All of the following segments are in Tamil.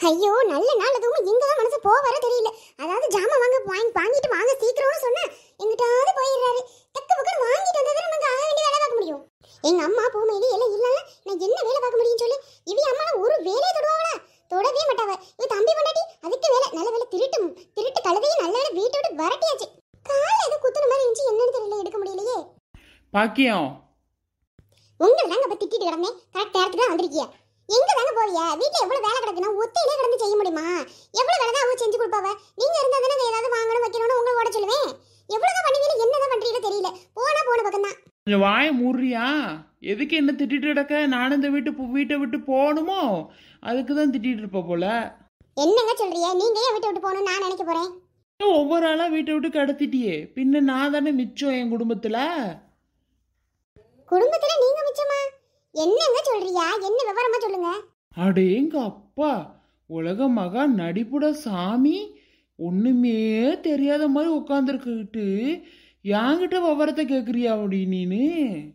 ஐயோ நல்ல நாள் அதுவும் எங்க தான் மனசு போக வர தெரியல அதாவது ஜாமான் வாங்க வாங்கி வாங்கிட்டு வாங்க சீக்கிரம்னு சொன்னா எங்கிட்டாவது போயிடுறாரு தக்க பக்கம் வாங்கிட்டு வந்தா தான் நமக்கு ஆக வேண்டிய வேலை பார்க்க முடியும் எங்க அம்மா பூமையில எல்லாம் இல்லல நான் என்ன வேலை பார்க்க முடியும்னு சொல்லி இவி அம்மா ஒரு வேலையை தொடுவாங்களா தொடவே மாட்டாவ இவ தம்பி பண்ணாட்டி அதுக்கு வேலை நல்ல வேலை திருட்டு திருட்டு கழுதையும் நல்ல வேலை வீட்டை விட்டு விரட்டியாச்சு கால எது குத்துன மாதிரி இருந்துச்சு என்னன்னு தெரியல எடுக்க முடியலையே பாக்கியம் உங்களை தாங்க இப்ப திட்டிட்டு கிடந்தேன் கரெக்ட் நேரத்துக்கு தான் வந்திருக்கிய எங்க தாங்க போவிய வீட்டுல எவ்வளவு வேலை கிடக்குன்னா ஒத்தையிலே கிடந்து செய்ய முடியுமா எவ்வளவு வேலை தான் அவங்க செஞ்சு கொடுப்பாவ நீங்க இருந்தா தானே ஏதாவது வாங்கணும் வைக்கணும்னு உங்களை ஓட சொல்லுவேன் எவ்வளவுதான் பண்ணுவீங்க என்னதான் பண்றீங்களோ தெரியல போனா போன பக்கம் தான் கொஞ்சம் வாய மூடுறியா எதுக்கு என்ன திட்டிட்டு கிடக்க நானும் இந்த வீட்டு போ- வீட்டை விட்டு போகணுமோ அதுக்கு தான் திட்டிட்டு இருப்ப போல என்னங்க சொல்றீங்க நீங்க ஏன் வீட்டை விட்டு போகணும்னு நான் நினைக்க போறேன் ஏன் ஒவ்வொரு ஆளா வீட்டை விட்டு கடத்திட்டியே பின்ன நான் தானே மிச்சம் என் குடும்பத்துல குடும்பத்துல நீங்க மிச்சமா என்னங்க சொல்றியா என்ன விவரமா சொல்லுங்க அடேங்க அப்பா உலக மகா நடிப்புட சாமி ஒண்ணுமே தெரியாத மாதிரி உட்காந்துருக்கிட்டு என்கிட்ட விவரத்தை கேக்குறியா அப்படி நீனு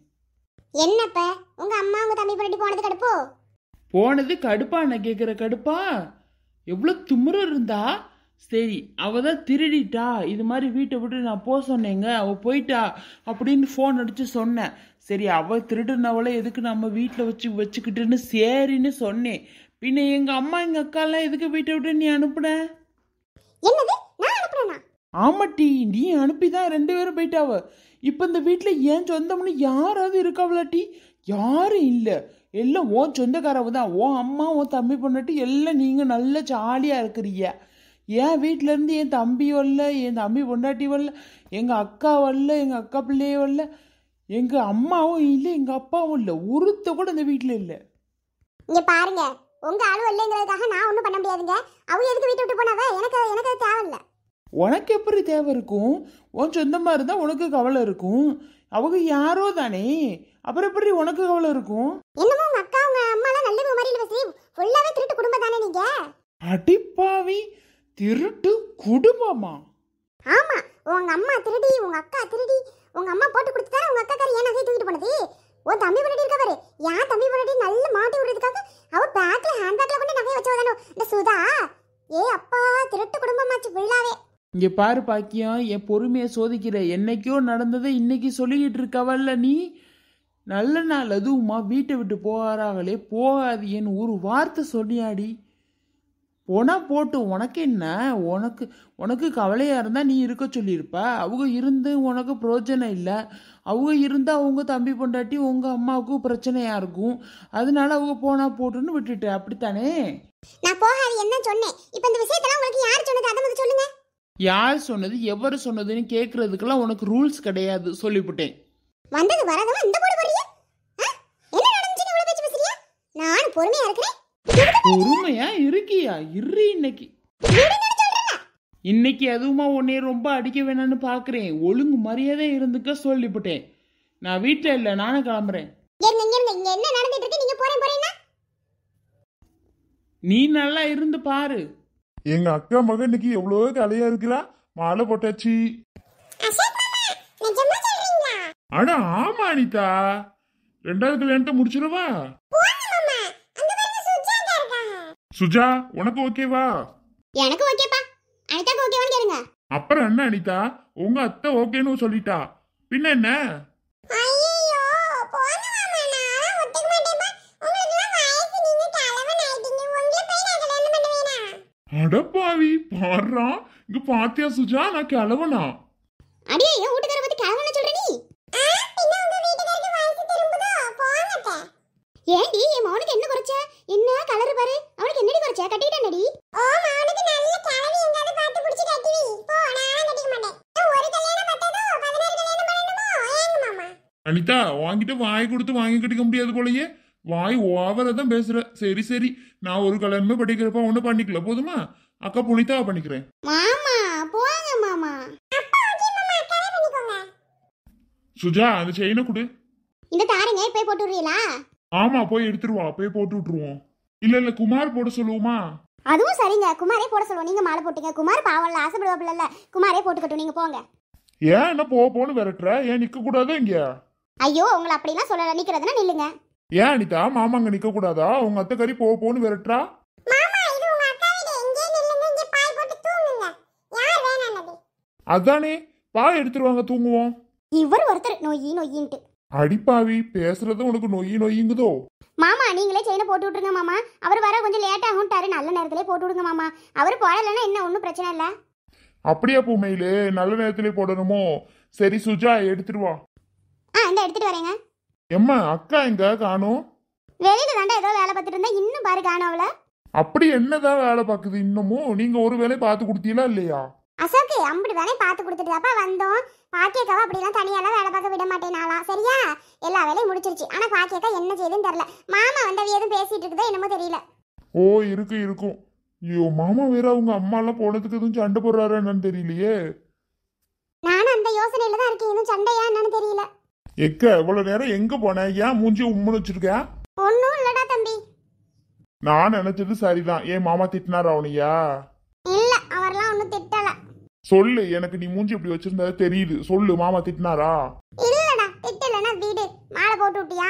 என்னப்ப உங்க அம்மா உங்க தம்பி பண்ணி போனது கடுப்போ போனது கடுப்பா நான் கேக்குற கடுப்பா எவ்வளவு திமிரு இருந்தா சரி அவ தான் திருடிட்டா இது மாதிரி வீட்டை விட்டு நான் போக சொன்னேங்க அவ போயிட்டா அப்படின்னு ஃபோன் அடிச்சு சொன்னேன் சரி அவ திருடுனவளை எதுக்கு நம்ம வீட்டில் வச்சு வச்சுக்கிட்டுன்னு சரின்னு சொன்னேன் பின்ன எங்க அம்மா எங்க அக்காலாம் எதுக்கு வீட்டை விட்டு நீ அனுப்புன என்னது நான் அனுப்புறேனா ஆமாட்டி நீ அனுப்பிதான் ரெண்டு பேரும் போயிட்டாவ இப்போ இந்த வீட்டில் ஏன் சொந்தம்னு யாராவது இருக்காவளாட்டி யாரும் இல்லை எல்லாம் உன் சொந்தக்காரவ தான் உன் அம்மா உன் தம்பி பொண்ணாட்டி எல்லாம் நீங்கள் நல்ல ஜாலியாக இருக்கிறீங்க என் வீட்ல இருந்து என் தம்பி வரல என் தம்பி பொண்டாட்டி வரல எங்கள் அக்கா வரல எங்கள் அக்கா பிள்ளைய வரல எங்கள் அம்மாவும் இல்லை எங்கள் அப்பாவும் இல்லை ஒருத்த கூட இந்த வீட்டில் இல்லை இங்க பாருங்க உங்க ஆளு இல்லைங்கிறதுக்காக நான் ஒண்ணும் பண்ண முடியாதுங்க அவங்க எதுக்கு வீட்டை விட்டு போனாவ எனக்கு எனக்கு அது தேவையில்ல உனக்கு எப்படி தேவை இருக்கும் உன் சொந்தமாக இருந்தால் உனக்கு கவலை இருக்கும் அவங்க யாரோ தானே அப்புறம் எப்படி உனக்கு கவலை இருக்கும் என்னமோ உங்க அக்கா உங்க அம்மா எல்லாம் நல்ல மாதிரி பேசி ஃபுல்லாவே திருட்டு குடும்பம் தானே நீங்க அடிப்பாவி திருட்டு குடும்பமா ஆமா உங்க அம்மா திருடி உங்க அக்கா திருடி உங்க அம்மா போட்டு கொடுத்துட்டாரு உங்க அக்கா காரி ஏன் நகையை தூக்கிட்டு போனது உன் தம்பி பண்ணி இருக்கா பாரு என் தம்பி பண்ணி நல்ல மாட்டி விடுறதுக்காக அவ பேக்ல ஹேண்ட் பேக்ல கொண்டு நகையை வச்சவதானோ இந்த சுதா ஏ அப்பா திருட்டு குடும்பமாச்சு ஃபுல்லாவே இங்க பாரு பாக்கியம் என் பொறுமையை சோதிக்கிற என்னைக்கோ நடந்ததை இன்னைக்கு சொல்லிக்கிட்டு இருக்கவல்ல நீ நல்ல நாள் அதுவுமா வீட்டை விட்டு போகிறாங்களே போகாதீன்னு ஒரு வார்த்தை சொன்னியாடி போனா போட்டு உனக்கு என்ன உனக்கு உனக்கு கவலையாக இருந்தால் நீ இருக்க சொல்லியிருப்ப அவங்க இருந்து உனக்கு பிரயோஜனம் இல்லை அவங்க இருந்தால் அவங்க தம்பி பொண்டாட்டி உங்கள் அம்மாவுக்கும் பிரச்சனையாக இருக்கும் அதனால அவங்க போனா போட்டுன்னு விட்டுட்ட அப்படித்தானே நான் போகாது என்ன சொன்னேன் இப்போ இந்த விஷயத்தெல்லாம் உங்களுக்கு யார் சொன்னது அதை வந்து சொல்லுங்க யார் சொன்னது எவர் சொன்னதுன்னு கேட்கறதுக்கெல்லாம் உனக்கு ரூல்ஸ் கிடையாது சொல்லிவிட்டேன் வந்தது வரதவா இந்த போடு போறீங்க ஆ? என்ன நடந்துச்சு இவ்வளவு பேச்சு பேசுறீங்க நான் பொறுமையா இருக்கிறேன் பொறுமையா இருக்கியா இரு இன்னைக்கு இன்னைக்கு அதுவுமா உன்னைய ரொம்ப அடிக்க வேணாம்னு பாக்குறேன் ஒழுங்கு மரியாதை இருந்துக்க சொல்லிவிட்டேன் நான் வீட்டில் இல்லை நானும் கிளம்புறேன் இருங்க இங்க இருங்க இங்க என்ன நடந்துட்டு இருக்கு நீங்க போறேன் போறேன்னா நீ நல்லா இருந்து பாரு எங்க அக்கா மகன் இன்னைக்கு எவ்வளவு தலையா இருக்கிறா மாலை போட்டாச்சு அசோக் மாமா நிஜமா சொல்றீங்களா அட ஆமா அனிதா ரெண்டாவது கல்யாணத்தை முடிச்சிடவா போங்க மாமா அந்த பாருங்க சுஜாதா இருக்காங்க சுஜா உனக்கு ஓகேவா எனக்கு ஓகேப்பா அனிதாக்கு ஓகேவான்னு கேளுங்க அப்புறம் என்ன அனிதா உங்க அத்தை ஓகேன்னு சொல்லிட்டா பின்ன என்ன ஐயோ போங்க மாமா நான் ஒத்துக்க மாட்டேப்பா உங்களுக்கு வயசு நீங்க கிழவன் ஆயிட்டீங்க உங்களை போய் நான் கல்யாணம் பண்ணுவேனா அடப்பாவி பாடுறான் இங்க பாத்தியா சுஜா நான் கிளவனா அடியே என் வீட்டுக்கார பத்தி கிழவன சொல்ற நீ பின்ன உங்க வீட்டுக்காரருக்கு வயசு திரும்புதோ போங்கட்ட ஏண்டி என் மௌனுக்கு என்ன குறைச்ச என்ன கலர் பாரு அவனுக்கு என்னடி குறைச்ச கட்டிட்டேன்டி ஓ மௌனுக்கு நல்ல கிழவி எங்காவது பார்த்து பிடிச்சி கட்டி வை போ நான் கட்டிக்க மாட்டேன் ஒரு கல்யாணம் பத்ததோ பதினாறு கல்யாணம் பண்ணணுமோ ஏங்க மாமா அனிதா வாங்கிட்டு வாய் கொடுத்து வாங்கி கட்டிக்க முடியாது போலயே வாய் ஓவரா தான் பேசுற சரி சரி நான் ஒரு கல்யாணமே படிக்கிறப்ப ஒண்ணு பண்ணிக்கல போதுமா அக்கா புனிதா பண்ணிக்கிறேன் மாமா போங்க மாமா அப்பா ஓகே மாமா அக்காவே பண்ணிக்கோங்க சுஜா அந்த செயினை கொடு இந்த தாரங்க போய் போட்டு விடுறீங்களா ஆமா போய் எடுத்துருவா போய் போட்டு விட்டுருவோம் இல்ல இல்ல குமார் போட சொல்லுவோமா அதுவும் சரிங்க குமாரே போட சொல்லுவோம் நீங்க மாலை போட்டீங்க குமார் பாவம்ல ஆசைப்படுவாப்புல குமாரே போட்டுக்கட்டும் நீங்க போங்க ஏன் என்ன போ போன்னு விரட்டுற ஏன் நிக்க கூடாதா இங்க ஐயோ உங்களை அப்படிலாம் சொல்லல நிக்கிறதுனா நில்லுங்க ஏன் அனிதா மாமா அங்க நிக்க கூடாதா உங்க அத்தை கறி போ போன்னு விரட்டுறா மாமா இது உங்க அக்கா அதானே வா எடுத்துட்டு வாங்க தூங்குவோம் இவர் ஒருத்தர் நொய்யி நொய்யின்ட்டு அடிப்பாவி பேசுறது உனக்கு நொய்யி நொய்யுங்குதோ மாமா நீங்களே செயினை போட்டு விட்டுருங்க மாமா அவர் வர கொஞ்சம் லேட் ஆகும்ட்டாரு நல்ல நேரத்திலே போட்டு விடுங்க மாமா அவர் போடலைன்னா என்ன ஒன்றும் பிரச்சனை இல்லை அப்படியா பூமையிலே நல்ல நேரத்திலே போடணுமோ சரி சுஜா எடுத்துட்டு வா ஆ இந்த எடுத்துட்டு வரேங்க எம்மா அக்கா எங்க காணும் வெளியில தாண்டா ஏதோ வேலை பார்த்துட்டு இருந்தா இன்னும் பாரு காணும் அவளை அப்படி என்னதான் வேலை பார்க்குது இன்னமும் நீங்க ஒரு வேலையை பார்த்து கொடுத்தீங்களா இல்லையா அசோக்கு அம்புட்டு வேலை பார்த்து கொடுத்துட்டு வந்தோம் பாக்கியக்காவை அப்படிலாம் தனியாலாம் வேலை பார்க்க விட மாட்டேனாலாம் சரியா எல்லா வேலையும் முடிச்சிருச்சு ஆனா பாக்கியக்கா என்ன செய்யுதுன்னு தெரியல மாமா வந்து எதுவும் பேசிட்டு இருக்குதோ என்னமோ தெரியல ஓ இருக்கு இருக்கும் ஐயோ மாமா வேற அவங்க அம்மா எல்லாம் போனதுக்கு எதுவும் சண்டை போடுறாரு என்னன்னு தெரியலையே நானும் அந்த யோசனையில தான் இருக்கேன் இன்னும் சண்டையா என்னன்னு தெரியல எக்க இவ்வளவு நேரம் எங்க போன ஏன் மூஞ்சி உம்முன்னு வச்சிருக்க ஒன்றும் இல்லடா தம்பி நான் நினைச்சது சரிதான் ஏன் மாமா திட்டினாரா அவனையா இல்ல அவர்லாம் ஒன்றும் திட்டல சொல்லு எனக்கு நீ மூஞ்சி இப்படி வச்சிருந்தது தெரியுது சொல்லு மாமா திட்டினாரா இல்லடா திட்டலன்னா வீடு மாலை போட்டு விட்டியா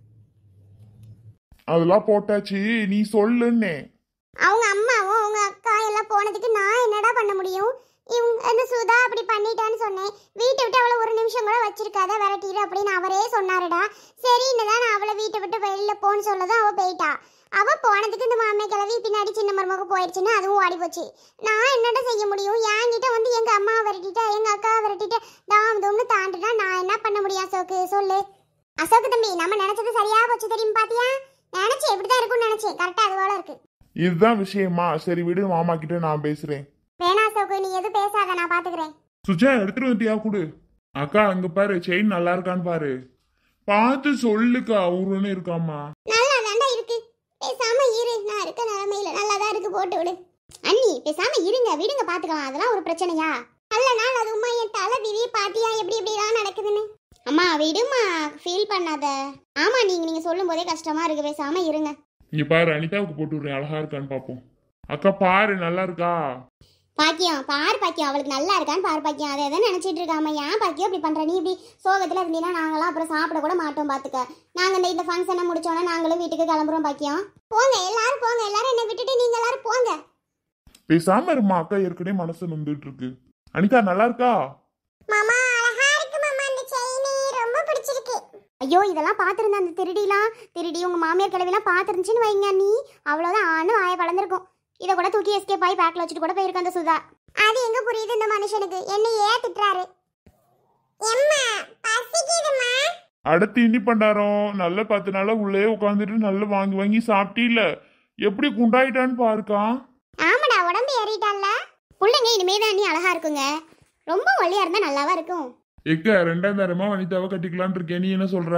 அதெல்லாம் போட்டாச்சு நீ சொல்லுன்னே அவங்க அம்மாவும் அவங்க அக்கா எல்லாம் போனதுக்கு நான் என்னடா பண்ண முடியும் இவங்க அந்த சுதா அப்படி பண்ணிட்டான்னு சொன்னேன் வீட்டை விட்டு அவளை ஒரு நிமிஷம் கூட வச்சிருக்காத விரட்டிடு அப்படின்னு அவரே சொன்னாருடா சரின்னு தான் நான் அவளை வீட்டை விட்டு வெளியில போன்னு சொல்லதான் அவ போயிட்டா அவ போனதுக்கு இந்த மாமே கிளவி பின்னாடி சின்ன மருமக போயிடுச்சுன்னு அதுவும் ஓடி போச்சு நான் என்னடா செய்ய முடியும் என்கிட்ட வந்து எங்க அம்மாவை விரட்டிட்டா எங்க அக்காவை விரட்டிட்டு தாம் தூம்னு தாண்டுனா நான் என்ன பண்ண முடியும் அசோக்கு சொல்லு அசோக்கு தம்பி நம்ம நினைச்சது சரியா போச்சு தெரியும் பாத்தியா நினைச்சு எப்படிதான் இருக்கும்னு நினைச்சேன் கரெக்டா அது போல இருக்கு இதுதான் விஷயமா சரி விடு மாமா கிட்ட நான் பேசுறேன் வேணா சோக்கு நீ எதுவும் பேசாத நான் பாத்துக்கிறேன் சுஜா எடுத்துட்டு வந்துட்டியா குடு அக்கா அங்க பாரு செயின் நல்லா இருக்கான்னு பாரு பார்த்து சொல்லுக்கா ஊருன்னு இருக்காமா நல்லா தாண்டா இருக்கு பேசாம இரு நான் இருக்க நிலைமையில நல்லா தான் இருக்கு போட்டு விடு அண்ணி பேசாம இருங்க விடுங்க பாத்துக்கலாம் அதெல்லாம் ஒரு பிரச்சனையா நல்ல நாள் அது உமா என் தலை விதி பாத்தியா எப்படி எப்படிலாம் நடக்குதுன்னு அம்மா விடுமா ஃபீல் பண்ணாத ஆமா நீங்க நீங்க சொல்லும் போதே கஷ்டமா இருக்கு பேசாம இருங்க இங்க பாரு அனிதாவுக்கு போட்டு விடுறேன் அழகா இருக்கான்னு பாப்போம் அக்கா பாரு நல்லா இருக்கா பாக்கியம் பார் பாக்கியம் அவளுக்கு நல்லா இருக்கான்னு பார் பாக்கியம் அதை எதை நினைச்சிட்டு இருக்காம ஏன் பாக்கியம் இப்படி பண்ற நீ இப்படி சோகத்துல இருந்தீங்கன்னா நாங்களாம் அப்புறம் சாப்பிட கூட மாட்டோம் பாத்துக்க நாங்க இந்த இந்த ஃபங்க்ஷனை முடிச்சோன்னா நாங்களும் வீட்டுக்கு கிளம்புறோம் பாக்கியம் போங்க எல்லாரும் போங்க எல்லாரும் என்ன விட்டுட்டு நீங்க எல்லாரும் போங்க பேசாம இருமா அக்கா ஏற்கனவே மனசு நொந்துட்டு இருக்கு அனிதா நல்லா இருக்கா மாமா அழகா இருக்கு மாமா இந்த செயின் ரொம்ப பிடிச்சிருக்கு ஐயோ இதெல்லாம் பார்த்துருந்த அந்த திருடிலாம் திருடி உங்க மாமியார் கிளவிலாம் பார்த்துருந்துச்சின்னு வைங்க நீ அவ்வளோதான் ஆணும் ஆய வளர்ந்துருக்கும் இதை கூட தூக்கி எஸ்கேப் ஆகி பேக்கில் வச்சுட்டு கூட போயிருக்க அந்த சுதா அது எங்க புரியுது இந்த மனுஷனுக்கு என்ன ஏன் திட்டுறாரு எம்மா பசிக்குதுமா அடுத்து இனி பண்டாரம் நல்ல பத்து நாளா உள்ளே உட்காந்துட்டு நல்லா வாங்கி வாங்கி சாப்பிட்டீல எப்படி குண்டாயிட்டான்னு பாருக்கா ஆமாடா உடம்பு ஏறிட்டான்ல புள்ளைங்க இனிமே தான் நீ அழகா இருக்குங்க ரொம்ப ஒல்லியா இருந்தா நல்லாவா இருக்கும் எக்க ரெண்டாம் தரமா வனிதாவை கட்டிக்கலான் இருக்கேன் நீ என்ன சொல்ற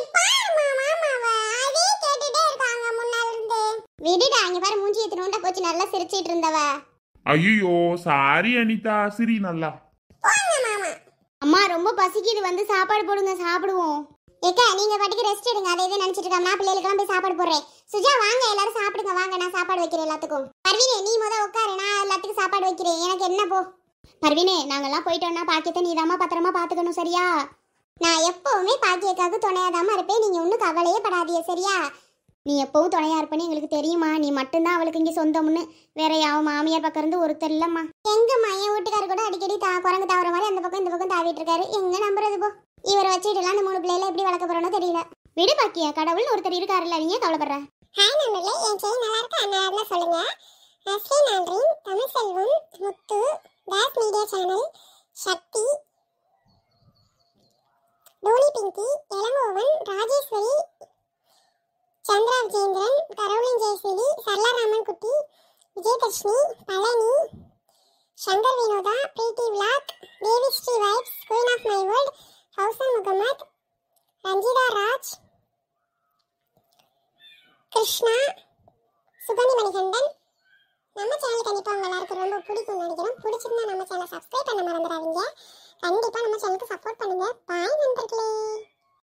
விடுடா இங்க பாரு மூஞ்சி எத்தனோண்டா போச்சு நல்லா சிரிச்சிட்டு இருந்தவ ஐயோ சாரி அனிதா சிரி நல்லா அம்மா ரொம்ப பசிக்குது வந்து சாப்பாடு போடுங்க சாப்பிடுவோம் ஏக்கா நீங்க பாட்டுக்கு ரெஸ்ட் எடுங்க அதை இதை நினைச்சிட்டு இருக்காம நான் பிள்ளைகளுக்கெல்லாம் போய் சாப்பாடு போடுறேன் சுஜா வாங்க எல்லாரும் சாப்பிடுங்க வாங்க நான் சாப்பாடு வைக்கிறேன் எல்லாத்துக்கும் பர்வீனே நீ முத உட்காரு நான் எல்லாத்துக்கும் சாப்பாடு வைக்கிறேன் எனக்கு என்ன போ பர்வீனே நாங்கெல்லாம் போயிட்டோம்னா பாக்கியத்தை நீதாம்மா பத்திரமா பாத்துக்கணும் சரியா நான் எப்பவுமே பாக்கியக்காவுக்கு துணையாதாம இருப்பேன் நீங்க ஒன்றும் கவலையே படாதீங்க சரியா நீ எப்பவும் துணையா இருப்பேன்னு எங்களுக்கு தெரியுமா நீ மட்டும்தான் அவளுக்கு இங்க சொந்தம்னு வேற யாவ மாமியார் பக்கம் இருந்து ஒருத்தர் இல்லம்மா எங்கம்மா என் வீட்டுக்காரர் கூட அடிக்கடி தா குரங்கு தாவற மாதிரி அந்த பக்கம் இந்த பக்கம் தாவிட்டு இருக்காரு எங்க நம்புறது போ இவரை வச்சுட்டுலாம் அந்த மூணு பிள்ளைல எப்படி வளர்க்க போறோனோ தெரியல விடு பாக்கியா கடவுள்னு ஒருத்தர் இருக்காருல்ல நீ ஏன் கவலைப்படுற ஹாய் நண்பர்களே என் செயின் நல்லா இருக்கா நல்லா சொல்லுங்க ஸ்ரீ நான்றின் Tamil Selvam Muthu Das media channel Shakti Tony Pinky Elangovan Rajeshwari Chandra Vijendran Caroline Jayeswari Saralaraman Kutty Vijayadharshini Palani Shankar Vinodha Preethi vlog Devi Sri vibes queen of my world ஹவுசன் முகமது ரஞ்சிதா ராஜ் கிருஷ்ணா சுகந்தி மணிகண்டன் நம்ம சேனல் கண்டிப்பாக உங்க எல்லாருக்கும் ரொம்ப பிடிக்கும்னு நினைக்கிறோம் பிடிச்சிருந்தா நம்ம சேனல் சப்ஸ்கிரைப் பண்ண மறந்துடாதீங்க கண்டிப்பாக நம்ம சேனலுக்கு சப்போர்ட் பண்ணுங்க